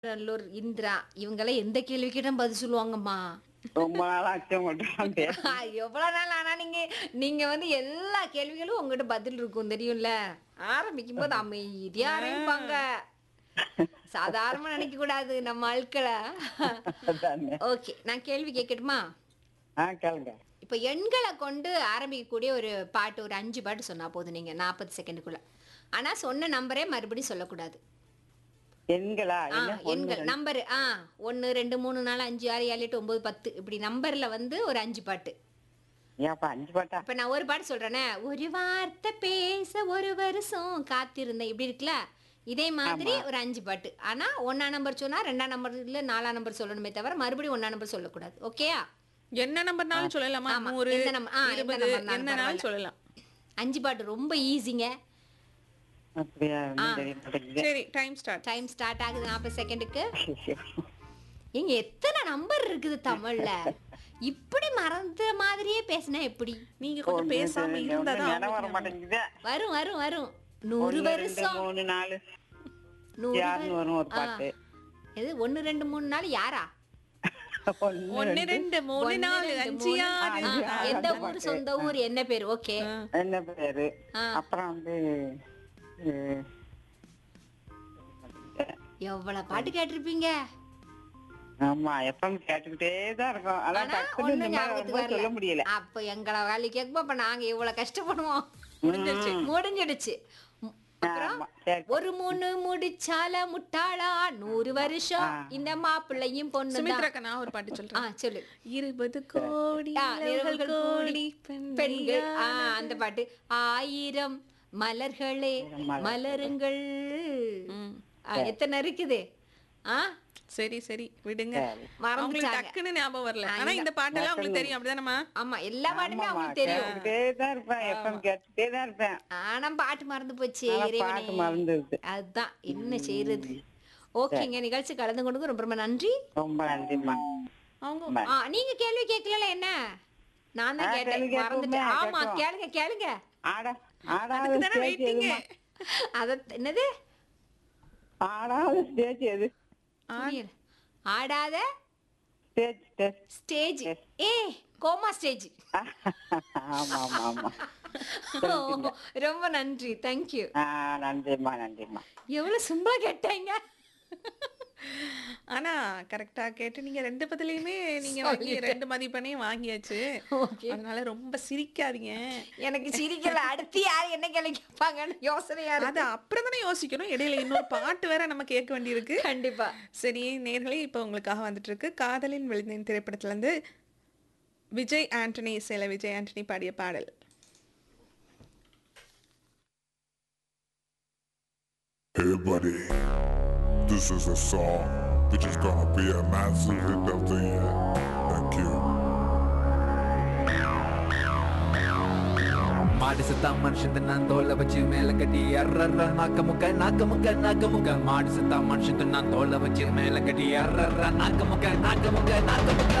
நல்லூர் இந்திரா இவங்கெல்லாம் எந்த கேள்வி கேட்டாலும் பதில் சொல்லுவாங்கம்மா ரொம்ப நாள் ஆச்சு உங்கள்கிட்ட பேச எவ்வளவு நாள் ஆனா நீங்க நீங்க வந்து எல்லா கேள்விகளும் உங்ககிட்ட பதில் இருக்கும் தெரியும்ல ஆரம்பிக்கும் போது அமைதியா ஆரம்பிப்பாங்க சாதாரணமா நினைக்க கூடாது நம்ம ஆட்களை அதானே. ஓகே நான் கேள்வி கேட்கட்டுமா ஆ கேளுங்க இப்ப எண்களை கொண்டு ஆரம்பிக்கக்கூடிய ஒரு பாட்டு ஒரு அஞ்சு பாட்டு சொன்னா போதும் நீங்க நாற்பது செகண்டுக்குள்ள ஆனா சொன்ன நம்பரே மறுபடியும் சொல்லக்கூடாது எண்களா ஆ, என்ன ஒண்ணு, எண்கள் ரெண்டு. நம்பர் ஆ ஒன்னு ரெண்டு மூணு நாலு அஞ்சு ஆறு ஏழு எட்டு ஒன்பது பத்து இப்படி நம்பர்ல வந்து ஒரு அஞ்சு பாட்டு ஏன்ப்பா அஞ்சு பாட்டா இப்ப நான் ஒரு பாட்டு சொல்றேனே ஒரு வார்த்தை பேச ஒரு வருஷம் காத்திருந்தேன் இப்படி இருக்குல்ல இதே மாதிரி ஒரு அஞ்சு பாட்டு ஆனா ஒன்னா நம்பர் சொன்னா ரெண்டாம் நம்பர் இல்ல நாலாம் நம்பர் சொல்லணுமே தவிர மறுபடியும் ஒன்னா நம்பர் சொல்லக்கூடாது ஓகேயா என்ன நம்பர்னாலும் சொல்லலாமா ஆமா, நூறு எந்த number- ஆ, எந்த இருபது numberனாலும் என்னனாலும் பரவாயில்ல. சொல்லலாம் அஞ்சு பாட்டு ரொம்ப ஈஸிங்க அப்படியா ஒண்ணும் தெரிய மாட்டேங்குது சரி டைம் ஸ்டார்ட் டைம் ஸ்டார்ட் ஆகுது நாற்பது செகண்டுக்கு எங்க எத்தனை நம்பர் இருக்குது தமிழ்ல இப்படி மறந்த மாதிரியே பேசினா எப்படி நீங்க கொஞ்சம் பேசாம ஒண்ணு, இருந்தா ஒண்ணு நினைவு வர தான் மாட்டேங்குது வரும் வரும் வரும் நூறு ஒண்ணு, ரெண்டு, வருஷம் மூணு நாலு நூறு யாருன்னு வரும் ஒரு ஆ. பாட்டு எது ஒன்னு ரெண்டு மூணு நாள் யாரா ஒண்ணு, ஒன்னு ரெண்டு. ரெண்டு மூணு ஒண்ணு, நாலு ரெண்டு, அஞ்சு மூணு, ஆறு ஆ, அஞ்சு, ஆறு, எந்த அந்த ஊர் பாட்டு. சொந்த ஊர் என்ன பேர் ஓகே ஆ. என்ன பேரு ஆ. அப்புறம் வந்து அஹ், எவ்வளவு பாட்டு கேட்டிருப்பீங்க ஆமா எப்பவும் கேட்டுக்கிட்டே தான் இருக்கும் ஆனா ஆனா டக்குனு ஒண்ணு இந்த மாதிரி ஞாபகத்துக்கு வரும்போது சொல்ல வரல முடியல அப்ப எங்களை வேலை கேட்கும் அப்ப நாங்க இவ்வளவு கஷ்டப்படுவோம் முடிஞ்சிருச்சு முடிஞ்சிடுச்சு ம், அப்புறம் ஆமா, சரி. ஒரு மூணு முடிச்சால முட்டாளா நூறு வருஷம் இந்த மாப்பிள்ளையும் பொண்ணு சுமித்ராக்கா நான் ஒரு பாட்டு ஆ சொல்றேன் சொல்லு இருபது கோடி ஆ, நிலவுகள் நிலவுகள் கோடி பெண்கள் ஆ, அந்த பாட்டு ஆயிரம் மலர்களே மலர். மலருங்கள் ம். ஆ, எத்தனை இருக்குது ஆ சரி சரி விடுங்க சரி. அவங்களுக்கு மறந்துட்டாங்க டக்குன்னு ஞாபகம் வரல ஆ, ஆனா இல்ல. இந்த பாட்டெல்லாம் உங்களுக்கு தெரியும் அப்படிதானம்மா ஆமா எல்லா பாட்டுமே ஆமாம்மா, அவங்களுக்கு தெரியும் கேட்டுக்கிட்டே தான் இருப்பேன் எப்பவும் கேட்டுக்கிட்டே தான் இருப்பேன் ஆனா பாட்டு மறந்து போச்சு ஆனா இறைவனே பாட்டு மறந்துருது அதுதான் என்ன செய்யறது ஓகேங்க நிகழ்ச்சி கலந்து கொண்டு ரொம்ப ரொம்ப நன்றி ரொம்ப நன்றிம்மா அவங்க ஆ, நீங்க கேள்வி கேட்கல என்ன நான் தான் ஆ, கேட்டேன் கேள்வி மறந்துட்டேன் கேட்போமே, ஆமா கேட்போம். கேளுங்க கேளுங்க ஆடா ஆடாத அதுக்கு தானே ஸ்டேஜ் வெயிட்டிங்க எதுமா அத என்னது ஆடாத ஸ்டேஜ் எது புரியல. ஆடாத stage stage stage a coma stage ஆமா ஆமா ஆமா ரொம்ப நன்றி தேங்க்யூ ஆ நன்றிம்மா நன்றிம்மா எவ்வளவு சிம்பிளா கேட்டாங்க ஆனா கரெக்டா கேட்டு நீங்க ரெண்டு பதிலையுமே நீங்க வாங்கி ரெண்டு மதிப்பெண்ணையும் வாங்கியாச்சு ஓகே அதனால ரொம்ப சிரிக்காதீங்க எனக்கு சிரிக்கல அடுத்து யார் என்ன கேள்வி கேட்பாங்கன்னு யோசனையா இருக்கு அது அப்புறம் தானே யோசிக்கணும் இடையில இன்னொரு பாட்டு வேற நம்ம கேட்க வேண்டியிருக்கு கண்டிப்பா சரி நேர்களே இப்போ உங்களுக்காக வந்துட்டு இருக்கு காதலின் விழுந்தின் திரைப்படத்துல இருந்து விஜய் ஆண்டனி சில விஜய் ஆண்டனி பாடிய பாடல் Hey buddy, this is a song which is gonna be a massive hit of the year. Thank you. மாடு செத்தா மனுஷன் நான் தோலை வச்சு மேல கட்டி அர்றர்ற நாக்க முக்க நாக்க முக்க நாக்க முக்க மாடு செத்தா மனுஷன் நான் தோலை வச்சு மேல கட்டி அர்றர்ற நாக்க முக்க நாக்க முக்க நாக்க முக்க